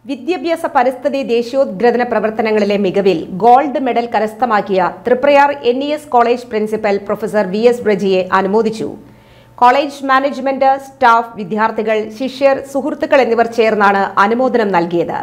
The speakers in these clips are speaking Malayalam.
വിദ്യാഭ്യാസ പരിസ്ഥിതി ദേശീയോദ്ഗ്രഥന പ്രവർത്തനങ്ങളിലെ മികവിൽ ഗോൾഡ് മെഡൽ കരസ്ഥമാക്കിയ Triprayar N E S college principal professor V S ബ്രജിയെ അനുമോദിച്ചു കോളേജ് മാനേജ്മെന്റ് സ്റ്റാഫ് വിദ്യാർത്ഥികൾ ശിഷ്യർ സുഹൃത്തുക്കൾ എന്നിവർ ചേർന്നാണ് അനുമോദനം നൽകിയത്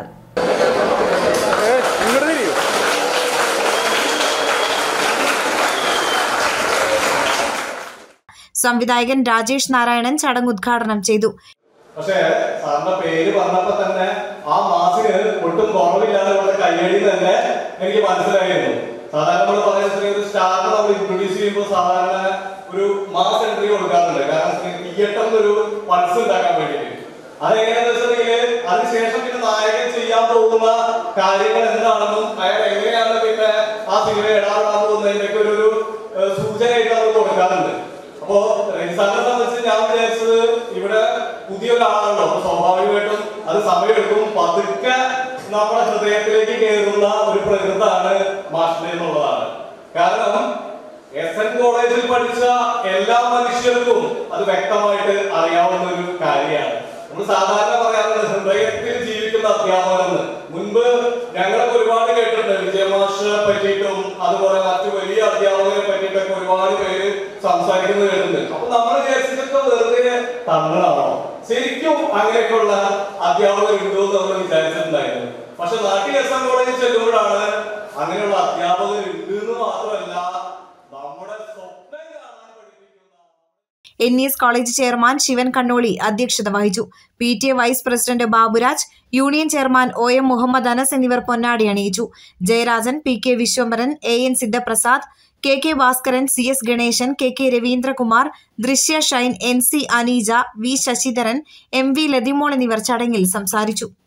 സംവിധായകൻ രാജേഷ് നാരായണൻ ചടങ്ങ് ഉദ്ഘാടനം ചെയ്തു പക്ഷേ സാറിന്റെ പേര് പറഞ്ഞപ്പോ തന്നെ ആ മാസിന് ഒട്ടും കുറവില്ലാതെ ഇവിടെ കയ്യടി തന്നെ എനിക്ക് മനസ്സിലായിരുന്നു സാധാരണ നമ്മൾ പറയുന്നത് ഒരു സ്റ്റാറിനെ നമ്മൾ ഇൻട്രൊഡ്യൂസ് ചെയ്യുമ്പോൾ സാധാരണ ഒരു മാസ് എൻട്രി കൊടുക്കാറുണ്ട് കാരണം തിയേറ്ററിൽ ഒരു പൾസ് ഉണ്ടാക്കാൻ വേണ്ടിയിട്ട് അതെങ്ങനെയാന്ന് വെച്ചിട്ടുണ്ടെങ്കിൽ അതിനുശേഷം പിന്നെ നായകൻ ചെയ്യാൻ പോകുന്ന കാര്യങ്ങൾ എന്താണെന്നും അയാൾ എങ്ങനെയാണ് പിന്നെ ആ സിനിമ ഇടാറാൻ പോകുന്നതിന്റെ ഒക്കെ ഒരു ഒരു ഏഹ്, സൂചനയായിട്ട് നമ്മൾ കൊടുക്കാറുണ്ട് അപ്പോ റെൻസാറിനെ സംബന്ധിച്ച് ഞാൻ വിചാരിച്ചത് ഇവിടെ പുതിയൊരാളാണല്ലോ അപ്പൊ സ്വാഭാവികമായിട്ടും അത് സമയമെടുക്കും പതുക്കെ നമ്മുടെ ഹൃദയത്തിലേക്ക് കയറുന്ന ഒരു പ്രകൃതാണ് മാഷിനെ എന്നുള്ളതാണ് കാരണം എസ് എൻ കോളേജിൽ പഠിച്ച എല്ലാ മനുഷ്യർക്കും അത് വ്യക്തമായിട്ട് അറിയാവുന്ന ഒരു കാര്യമാണ് നമ്മൾ സാധാരണ പറയാറുണ്ട് ഹൃദയത്തിൽ ജീവിക്കുന്ന അധ്യാപകരെന്ന് മുൻപ് ഞങ്ങളൊക്കെ ഒരുപാട് കേട്ടിട്ടുണ്ട് വിജയമാഷിനെ പറ്റിയിട്ടും അതുപോലെ മറ്റു വലിയ അധ്യാപകരെ പറ്റിയിട്ടൊക്കെ ഒരുപാട് പേര് സംസാരിക്കുന്നത് കേട്ടിട്ടുണ്ട് അപ്പൊ നമ്മൾ വിചാരിച്ചിട്ടൊക്കെ വെറുതെ തങ്ങളാണോ ശരിക്കും അങ്ങനെയൊക്കെയുള്ള അധ്യാപകർ ഉണ്ടോ എന്ന് നമ്മൾ വിചാരിച്ചിട്ടുണ്ടായിരുന്നു പക്ഷെ നാട്ടിൽ എസ് എൻ കോളേജിൽ ചെല്ലുമ്പോഴാണ് അങ്ങനെയുള്ള അധ്യാപകർ ഉണ്ട് എന്ന് മാത്രമല്ല നമ്മുടെ സ്വപ്നം കാണാൻ പഠിപ്പിക്കുന്ന N E S college chairman Shivan Kannoli അധ്യക്ഷത വഹിച്ചു P T A vice president Baburaj union chairman O M Muhammad Anas എന്നിവർ പൊന്നാടി അണിയിച്ചു Jayarajan P K Vishwambharan A N Siddhaprasad K K Bhaskaran C S Ganesan K K Raveendrakumar Drishya Shine N C Aneeja V Sasidharan M V Lathimol എന്നിവർ ചടങ്ങിൽ സംസാരിച്ചു